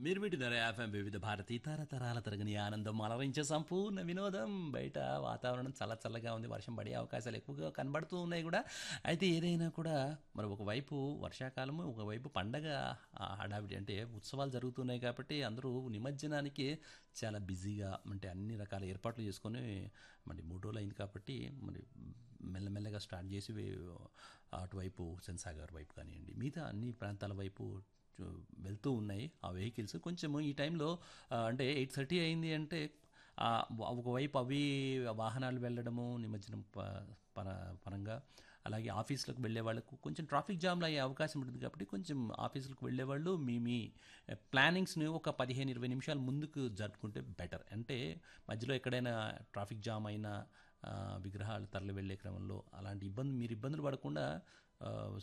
మీరు వింటున్నారు ఎఫ్ఎం వివిధ భారతి తరతరాల తరగని ఆనందం అలరించే సంపూర్ణ వినోదం బయట వాతావరణం చల్ల చల్లగా ఉంది వర్షం పడే అవకాశాలు ఎక్కువగా కనబడుతూ ఉన్నాయి కూడా అయితే ఏదైనా కూడా మరి ఒకవైపు వర్షాకాలము ఒకవైపు పండగ ఆ, హడావిడి అంటే ఉత్సవాలు జరుగుతున్నాయి కాబట్టి అందరూ నిమజ్జనానికి చాలా బిజీగా అంటే అన్ని రకాల ఏర్పాట్లు చేసుకొని మరి మూడు రోజులు అయింది కాబట్టి మరి మెల్లమెల్లగా స్టార్ట్ చేసి వే- అటువైపు సెన్సాగర్ వైపు కానివ్వండి మిగతా అన్ని ప్రాంతాల వైపు చు- వెళ్తూ ఉన్నాయి ఆ వెహికల్స్ కొంచెం ఈ టైంలో ఆ, అంటే ఎయిట్ థర్టీ అయింది అంటే ఆ, ఒకవైపు అవి వాహనాలు వెళ్ళడము నిమజ్జనం ప- పర పరంగా అలాగే ఆఫీసులకు వెళ్ళే వాళ్ళకు కొంచెం ట్రాఫిక్ జామ్లు అయ్యే అవకాశం ఉంటుంది కాబట్టి కొంచెం ఆఫీసులకు వెళ్ళే వాళ్ళు మీ మీ ప్లానింగ్స్ని ఒక పదిహేను ఇరవై నిమిషాలు ముందుకు జరుపుకుంటే బెటర్ అంటే మధ్యలో ఎక్కడైనా ట్రాఫిక్ జామ్ అయినా ఆ, విగ్రహాలు తరలి వెళ్ళే క్రమంలో అలాంటి ఇబ్బంది మీరు ఇబ్బందులు పడకుండా ఆ,